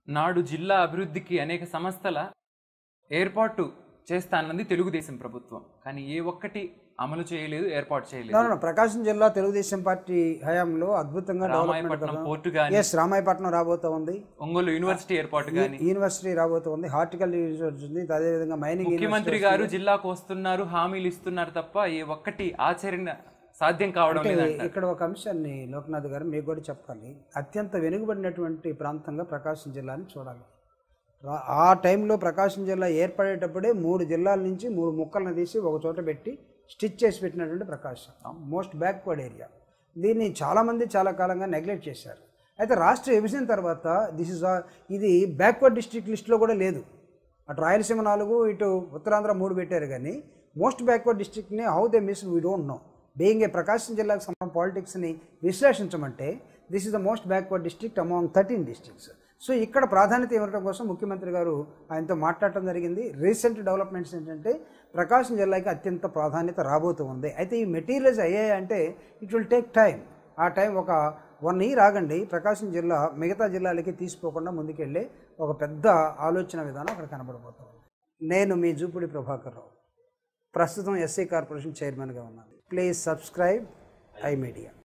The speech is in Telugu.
నాడు జిల్లా అభివృద్ధికి అనేక సంస్థల ఏర్పాటు చేస్తానన్నది తెలుగుదేశం ప్రభుత్వం కానీ ఏ ఒక్కటి అమలు చేయలేదు ఏర్పాటు చేయలేదు No, no, no. ప్రకాశం జిల్లా తెలుగుదేశం పార్టీ హయాంలో అద్భుతంగా రామాయపట్నం పోర్టు కానీ ఎస్ రామాయపట్నం రాబోతా ఉంది ఒంగోలు యూనివర్సిటీ ఏర్పాటు కానీ యూనివర్సిటీ రాబోతా ఉంది హార్టికల్ యూనివర్సిటీ ఉంది అదేవిధంగా మైనింగ్ ముఖ్యమంత్రి గారు జిల్లాకు వస్తున్నారు హామీలు ఇస్తున్నారు తప్ప ఏ ఒక్కటి ఆచరణ సాధ్యం కావడం లేదంట ఇక్కడ ఒక అంశాన్ని లోక్నాథ్ గారు మీకు కూడా చెప్పాలి అత్యంత వెనుకబడినటువంటి ప్రాంతంగా ప్రకాశం జిల్లాని చూడాలి రా- ఆ టైంలో ప్రకాశం జిల్లా ఏర్పడేటప్పుడే మూడు జిల్లాల నుంచి మూడు ముక్కలను తీసి ఒక చోట పెట్టి స్టిచ్ చేసి పెట్టినటువంటి ప్రకాశం మోస్ట్ బ్యాక్వర్డ్ ఏరియా దీన్ని చాలామంది చాలా కాలంగా నెగ్లెక్ట్ చేశారు అయితే రాష్ట్ర విభజన తర్వాత దిస్ ఇస్ ఇది బ్యాక్వర్డ్ డిస్ట్రిక్ట్ లిస్ట్లో కూడా లేదు అటు రాయలసీమ నాలుగు ఇటు ఉత్తరాంధ్ర మూడు పెట్టారు కానీ మోస్ట్ బ్యాక్వర్డ్ డిస్ట్రిక్ట్ని how they miss we don't know being a Prakasam జిల్లాకు సంబంధించిన పాలిటిక్స్ని విశ్లేషించమంటే this is the most backward district among thirteen districts so ఇక్కడ ప్రాధాన్యత ఇవ్వడం కోసం ముఖ్యమంత్రి గారు ఆయనతో మాట్లాడటం జరిగింది రీసెంట్ డెవలప్మెంట్స్ ఏంటంటే ప్రకాశం జిల్లాకి అత్యంత ప్రాధాన్యత రాబోతూ ఉంది అయితే ఈ మెటీరియల్స్ అయ్యాయంటే ఇట్ విల్ టేక్ టైం ఆ టైం ఒక వన్ ఇయర్ ఆగండి ప్రకాశం జిల్లా మిగతా జిల్లాలకి తీసిపోకుండా ముందుకెళ్ళే ఒక పెద్ద ఆలోచన విధానం అక్కడ కనబడబోతుంది నేను మీ జూపుడి ప్రభాకర్ రావు ప్రస్తుతం ఎస్సీ కార్పొరేషన్ చైర్మన్గా ఉన్నాను ప్లీజ్ సబ్స్క్రైబ్ ఐ మీడియా